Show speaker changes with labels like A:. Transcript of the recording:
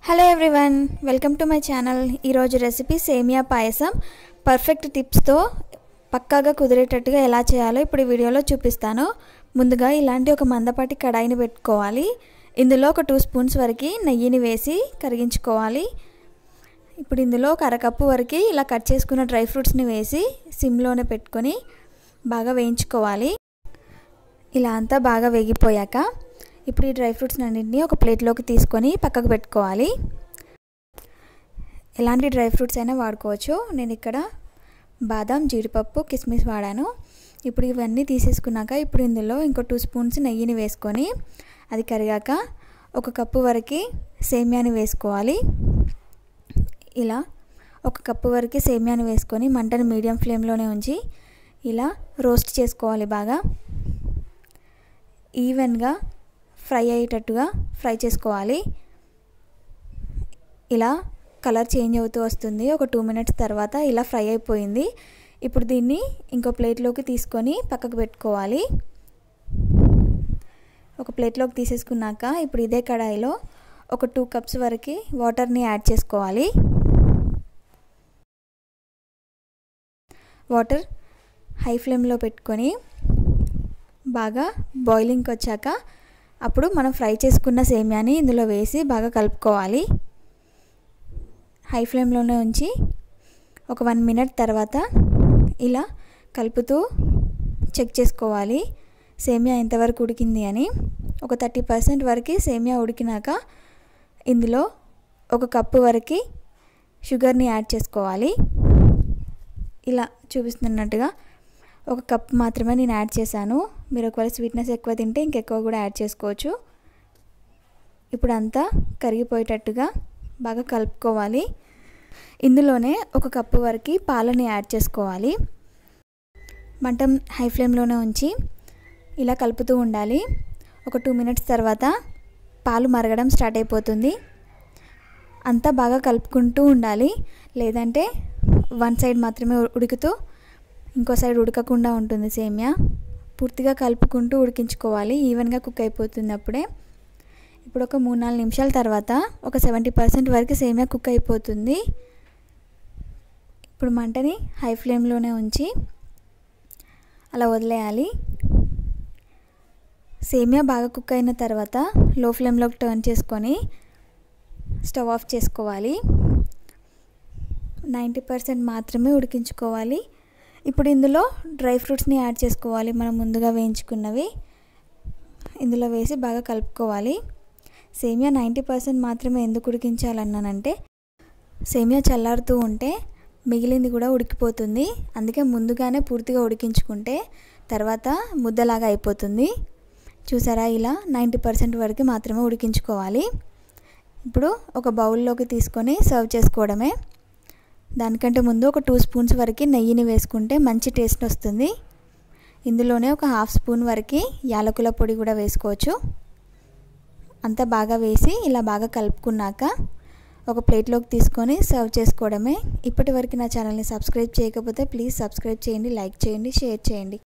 A: hello everyone welcome to my channel ఈరోజు recipe semiya payasam perfect టిప్స్తో పక్కాగా కుదిరేటట్టుగా ఎలా చేయాలో ఇప్పుడు ఈ వీడియోలో చూపిస్తాను ముందుగా ఇలాంటి ఒక మందపాటి కడాయిని పెట్టుకోవాలి ఇందులో ఒక టూ స్పూన్స్ వరకు నెయ్యిని వేసి కరిగించుకోవాలి ఇప్పుడు ఇందులో ఒక అరకప్పు వరకు ఇలా కట్ చేసుకున్న డ్రై ఫ్రూట్స్ని వేసి సిమ్లోనే పెట్టుకొని బాగా వేయించుకోవాలి ఇలా అంతా బాగా వేగిపోయాక ఇప్పుడు ఈ డ్రై ఫ్రూట్స్ అన్నింటినీ ఒక ప్లేట్లోకి తీసుకొని పక్కకు పెట్టుకోవాలి ఎలాంటి డ్రై ఫ్రూట్స్ అయినా వాడుకోవచ్చు నేను ఇక్కడ బాదం జీడిపప్పు కిస్మిస్ వాడాను ఇప్పుడు ఇవన్నీ తీసేసుకున్నాక ఇప్పుడు ఇందులో ఇంకో టూ స్పూన్స్ నెయ్యిని వేసుకొని అది కరిగాక ఒక కప్పు వరకు సేమియాని వేసుకోవాలి ఇలా ఒక కప్పు వరకు సేమియాని వేసుకొని మంటను మీడియం ఫ్లేమ్లోనే ఉంచి ఇలా రోస్ట్ చేసుకోవాలి బాగా ఈవెన్గా ఫ్రై అయ్యేటట్టుగా ఫ్రై చేసుకోవాలి ఇలా కలర్ చేంజ్ అవుతూ వస్తుంది ఒక టూ మినిట్స్ తర్వాత ఇలా ఫ్రై అయిపోయింది ఇప్పుడు దీన్ని ఇంకో ప్లేట్లోకి తీసుకొని పక్కకు పెట్టుకోవాలి ఒక ప్లేట్లోకి తీసేసుకున్నాక ఇప్పుడు ఇదే కడాయిలో ఒక టూ కప్స్ వరకు వాటర్ని యాడ్ చేసుకోవాలి వాటర్ హై ఫ్లేమ్లో పెట్టుకొని బాగా బాయిలింగ్కి వచ్చాక అప్పుడు మనం ఫ్రై చేసుకున్న సేమియాని ఇందులో వేసి బాగా కలుపుకోవాలి హై ఫ్లేమ్లోనే ఉంచి ఒక వన్ మినిట్ తర్వాత ఇలా కలుపుతూ చెక్ చేసుకోవాలి సేమియా ఎంతవరకు ఉడికింది అని ఒక థర్టీ పర్సెంట్ వరకు సేమియా ఉడికినాక ఇందులో ఒక కప్పు వరకు షుగర్ని యాడ్ చేసుకోవాలి ఇలా చూపిస్తున్నట్టుగా ఒక కప్ మాత్రమే నేను యాడ్ చేశాను మీరు ఒకవేళ స్వీట్నెస్ ఎక్కువ తింటే ఇంకెక్కువ కూడా యాడ్ చేసుకోవచ్చు ఇప్పుడు అంతా కరిగిపోయేటట్టుగా బాగా కలుపుకోవాలి ఇందులోనే ఒక కప్పు వరకు పాలని యాడ్ చేసుకోవాలి మంట హై ఫ్లేమ్లోనే ఉంచి ఇలా కలుపుతూ ఉండాలి ఒక టూ మినిట్స్ తర్వాత పాలు మరగడం స్టార్ట్ అయిపోతుంది అంతా బాగా కలుపుకుంటూ ఉండాలి లేదంటే వన్ సైడ్ మాత్రమే ఉడుకుతూ ఇంకో సైడ్ ఉడకకుండా ఉంటుంది సేమియా పూర్తిగా కలుపుకుంటూ ఉడికించుకోవాలి ఈవెన్గా కుక్ అయిపోతుంది అప్పుడే ఇప్పుడు ఒక మూడు నాలుగు నిమిషాల తర్వాత ఒక సెవెంటీ పర్సెంట్ వరకు సేమియా కుక్ అయిపోతుంది ఇప్పుడు మంటని హై ఫ్లేమ్లోనే ఉంచి అలా వదిలేయాలి సేమియా బాగా కుక్ అయిన తర్వాత లో ఫ్లేమ్లోకి టర్న్ చేసుకొని స్టవ్ ఆఫ్ చేసుకోవాలి నైంటీ పర్సెంట్ మాత్రమే ఉడికించుకోవాలి ఇప్పుడు ఇందులో డ్రై ఫ్రూట్స్ని యాడ్ చేసుకోవాలి మనం ముందుగా వేయించుకున్నవి ఇందులో వేసి బాగా కలుపుకోవాలి సేమియా నైంటీ పర్సెంట్ మాత్రమే ఎందుకు ఉడికించాలన్నానంటే సేమియా చల్లారుతూ ఉంటే మిగిలింది కూడా ఉడికిపోతుంది అందుకే ముందుగానే పూర్తిగా ఉడికించుకుంటే తర్వాత ముద్దలాగా అయిపోతుంది చూసారా ఇలా నైంటీ పర్సెంట్ వరకు మాత్రమే ఉడికించుకోవాలి ఇప్పుడు ఒక బౌల్లోకి తీసుకొని సర్వ్ చేసుకోవడమే దానికంటే ముందు ఒక టూ స్పూన్స్ వరకు నెయ్యిని వేసుకుంటే మంచి టేస్ట్ వస్తుంది ఇందులోనే ఒక హాఫ్ స్పూన్ వరకు యాలకుల పొడి కూడా వేసుకోవచ్చు అంతా బాగా వేసి ఇలా బాగా కలుపుకున్నాక ఒక ప్లేట్లోకి తీసుకొని సర్వ్ చేసుకోవడమే ఇప్పటి వరకు నా ఛానల్ని సబ్స్క్రైబ్ చేయకపోతే ప్లీజ్ సబ్స్క్రైబ్ చేయండి లైక్ చేయండి షేర్ చేయండి